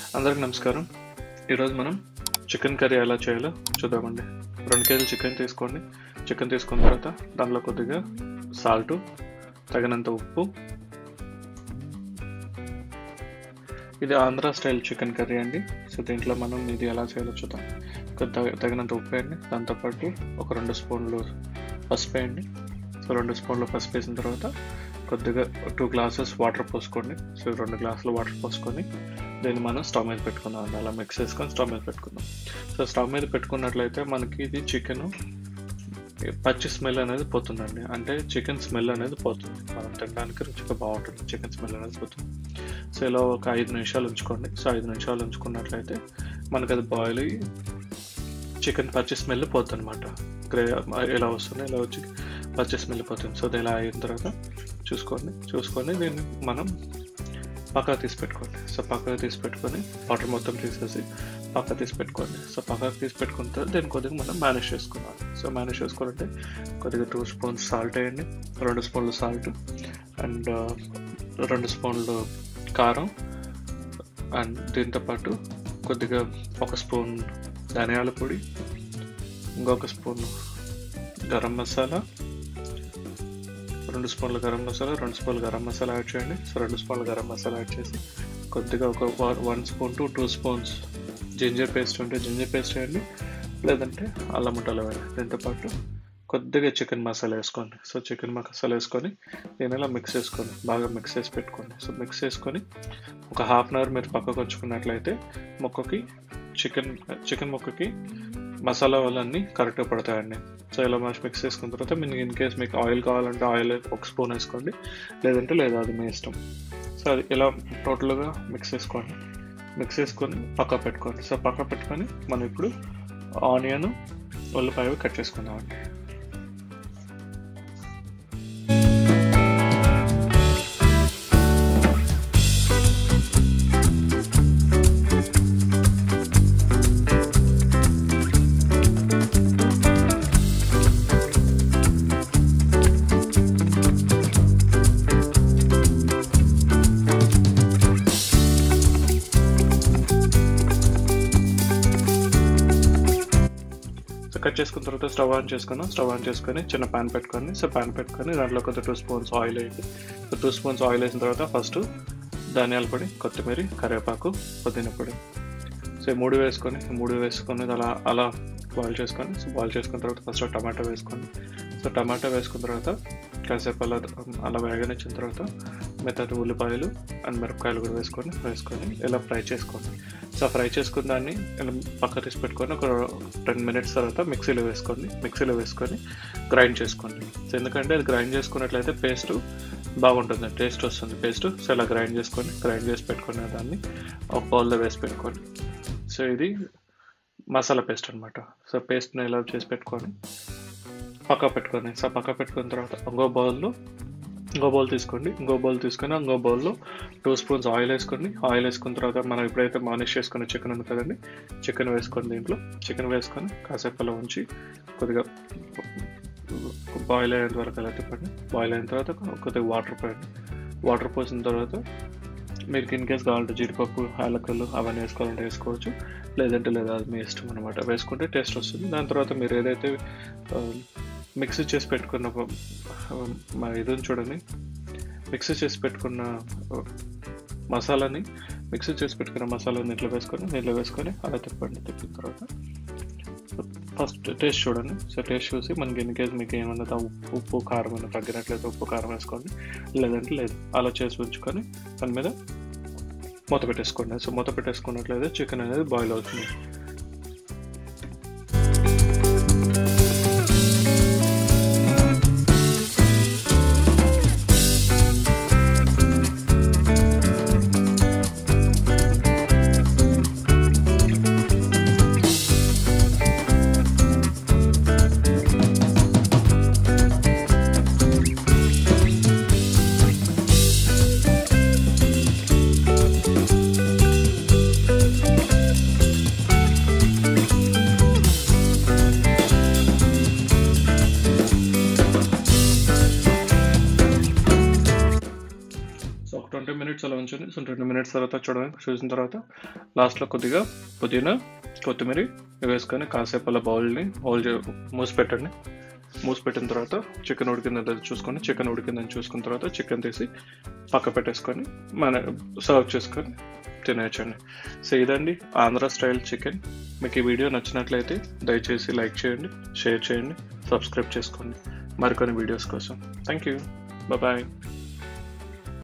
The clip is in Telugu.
అందరికి నమస్కారం ఈరోజు మనం చికెన్ కర్రీ ఎలా చేయాలో చూద్దామండి రెండు కేజీలు చికెన్ తీసుకోండి చికెన్ తీసుకున్న తర్వాత దానిలో కొద్దిగా సాల్ట్ తగినంత ఉప్పు ఇది ఆంధ్ర స్టైల్ చికెన్ కర్రీ అండి సో దీంట్లో మనం ఇది ఎలా చేయాలో చూద్దాం కొద్ది తగ- తగినంత ఉప్పు వేయండి దాంతోపాటు ఒక రెండు స్పూన్లు పసుపు వేయండి సో రెండు స్పూన్లు పసుపు వేసిన తర్వాత కొద్దిగా టూ గ్లాసెస్ వాటర్ పోసుకోండి సో రెండు గ్లాసులు వాటర్ పోసుకొని దీన్ని మనం స్టవ్ మీద పెట్టుకుందాం అండి అలా మిక్స్ చేసుకొని స్టవ్ మీద పెట్టుకుందాం సో స్టవ్ మీద పెట్టుకున్నట్లయితే మనకి ఇది చికెన్ పచ్చి స్మెల్ అనేది పోతుందండి అంటే చికెన్ స్మెల్ అనేది పోతుంది మనం తినడానికి రుచిగా బాగుంటుంది చికెన్ స్మెల్ అనేది పోతుంది సో ఇలా ఒక ఐదు నిమిషాలు ఉంచుకోండి సో ఐదు నిమిషాలు ఉంచుకున్నట్లయితే మనకి అది బాయిల్ అయ్యి చికెన్ పచ్చి స్మెల్ పోతుంది అనమాట గ్రే ఇలా వస్తుంది ఇలా వచ్చి పచ్చి స్మెల్ పోతుంది సో అది ఇలా అయిన తర్వాత చూసుకోండి చూసుకొని దీన్ని మనం పక్కకు తీసి పెట్టుకోండి సో పక్కకు తీసి పెట్టుకొని వాటర్ మొత్తం తీసేసి పక్కకు తీసి పెట్టుకోండి సో పక్కకు తీసి పెట్టుకున్న తర్వాత దీన్ని కొద్దిగా మనం మేనేజ్ చేసుకున్నాం సో మేనేజ్ చేసుకోవాలంటే కొద్దిగా టూ స్పూన్స్ సాల్ట్ వేయండి రెండు స్పూన్లు సాల్ట్ అండ్ రెండు స్పూన్లు కారం అండ్ దీంతో పాటు కొద్దిగా ఒక స్పూన్ ధనియాల పొడి ఇంకొక స్పూన్ గరం మసాలా రెండు స్పూన్ల గరం మసాలా రెండు స్పూన్ల గరం మసాలా యాడ్ చేయండి సో రెండు స్పూన్ల గరం మసాలా యాడ్ చేసి కొద్దిగా ఒక one spoon to two spoons ginger paste ఉంటే జింజర్ పేస్ట్ వేయండి లేదంటే అల్లం ముట్టలు వేయండి దీంతో పాటు కొద్దిగా చికెన్ మసాలా వేసుకోండి సో చికెన్ మసాలా వేసుకొని దీని ఇలా మిక్స్ చేసుకోండి బాగా మిక్స్ చేసి పెట్టుకోండి సో మిక్స్ చేసుకొని ఒక హాఫ్ అన్ అవర్ మీరు పక్కకు వచ్చుకున్నట్లయితే మొక్కకి చికెన్ చికెన్ మొక్కకి మసాలా వాళ్ళన్నీ కరెక్ట్గా పడతాయండి సో ఇలా మంచి మిక్స్ చేసుకున్న తర్వాత మీకు ఇన్ కేస్ మీకు ఆయిల్ కావాలంటే ఆయిల్ ఒక స్పూన్ వేసుకోండి లేదంటే లేదా అది మీ ఇష్టం సో అది ఇలా టోటల్గా మిక్స్ చేసుకోండి మిక్స్ చేసుకొని పక్క పెట్టుకోండి సో పక్క పెట్టుకొని మనం ఇప్పుడు ఆనియన్ ఉల్లిపాయ కట్ చేసుకుందామండి సో కట్ చేసుకున్న తర్వాత స్టవ్ ఆన్ చేసుకున్నాం స్టవ్ ఆన్ చేసుకొని చిన్న ప్యాన్ పెట్టుకొని సో ప్యాన్ పెట్టుకొని దాంట్లో కొద్దిగా టూ స్పూన్స్ ఆయిల్ వేయండి సో టూ స్పూన్స్ ఆయిల్ వేసిన తర్వాత ఫస్ట్ ధనియాల పొడి కొత్తిమీర కరివేపాకు పుదీనా పొడి సో ఈ మూడు వేసుకొని ఈ మూడు వేసుకొని అలా అలా బాయిల్ చేసుకొని సో బాయిల్ చేసుకున్న తర్వాత ఫస్ట్ టమాటా వేసుకోండి సో టమాటా వేసుకున్న తర్వాత కాసేపు అలా అలా వేగనిచ్చిన తర్వాత మిగతా ఉల్లిపాయలు అండ్ మిరపకాయలు కూడా వేసుకొని వేసుకొని ఇలా ఫ్రై చేసుకోండి సో ఫ్రై చేసుకున్న దాన్ని ఇలా పక్క తీసి పెట్టుకొని ఒక టెన్ మినిట్స్ తర్వాత మిక్సీలో వేసుకోండి మిక్సీలో వేసుకొని గ్రైండ్ చేసుకోండి సో ఎందుకంటే అది గ్రైండ్ చేసుకున్నట్లయితే పేస్ట్ బాగుంటుంది టేస్ట్ వస్తుంది పేస్ట్ సో ఇలా గ్రైండ్ చేసుకొని గ్రైండ్ చేసి పెట్టుకునే దాన్ని ఒక బౌల్లో వేసి పెట్టుకోండి సో ఇది మసాలా పేస్ట్ అనమాట సో పేస్ట్ని ఇలా చేసి పెట్టుకొని పక్క పెట్టుకొని సో పక్క పెట్టుకున్న తర్వాత ఇంకో బౌల్లో ఇంకో బౌల్ తీసుకోండి ఇంకో బౌల్ తీసుకొని ఇంకో బౌల్లో టూ స్పూన్స్ ఆయిల్ వేసుకోండి ఆయిల్ వేసుకున్న తర్వాత మనం ఎప్పుడైతే మానిష్ చేసుకున్న చికెన్ ఉంది కదండి చికెన్ వేసుకోండి దీంట్లో చికెన్ వేసుకొని కాసేపు అలా ఉంచి కొద్దిగా బాయిల్ అయ్యేంత వరకు అలా తిప్పండి బాయిల్ అయిన తర్వాత కొద్దిగా వాటర్ పోయండి వాటర్ పోసిన తర్వాత మీకు ఇన్ కేస్ కావాలంటే జీడిపప్పు యాలకులు అవన్నీ వేసుకోవాలంటే వేసుకోవచ్చు లేదంటే లేదా అది మీ ఇష్టం అనమాట వేసుకుంటే టేస్ట్ వస్తుంది దాని తర్వాత మీరు ఏదైతే మిక్సీ చేసి పెట్టుకున్న ఆ, మా ఇది ఉంది చూడండి మిక్సీ చేసి పెట్టుకున్న ఆ, మసాలాని మిక్సీ చేసి పెట్టుకున్న మసాలా నీటిలో వేసుకొని నీళ్ళు వేసుకొని అలా తిప్పండి తిప్పిన తర్వాత ఫస్ట్ టేస్ట్ చూడండి సో టేస్ట్ చూసి మనకి ఇన్ కేస్ మీకు ఏమన్నా తా- ఉప్పు ఉప్పు కారం ఏమైనా తగ్గినట్లయితే ఉప్పు కారం వేసుకోండి లేదంటే లేదు అలా చేసి ఉంచుకొని దాని మీద మూత పెట్టేసుకోండి సో మూత పెట్టేసుకున్నట్లయితే చికెన్ అనేది బాయిల్ అవుతుంది మినిట్స్ తర్వాత చూడండి చూసిన తర్వాత లాస్ట్లో కొద్దిగా పుదీనా కొత్తిమీర వేసుకొని కాసేపు అలా బౌల్ని హోల్ చే మూసి పెట్టండి మూసి పెట్టిన తర్వాత చికెన్ ఉడికిందో లేదో చూసుకొని చికెన్ ఉడికిందని చూసుకున్న తర్వాత చికెన్ తీసి పక్క పెట్టేసుకొని మన సర్వ్ చేసుకొని తినేయచ్చండి సో ఇదండి ఆంధ్ర స్టైల్ చికెన్ మీకు ఈ వీడియో నచ్చినట్లయితే దయచేసి లైక్ చేయండి షేర్ చేయండి సబ్స్క్రైబ్ చేసుకోండి మరికొన్ని వీడియోస్ కోసం థ్యాంక్ యూ బాయ్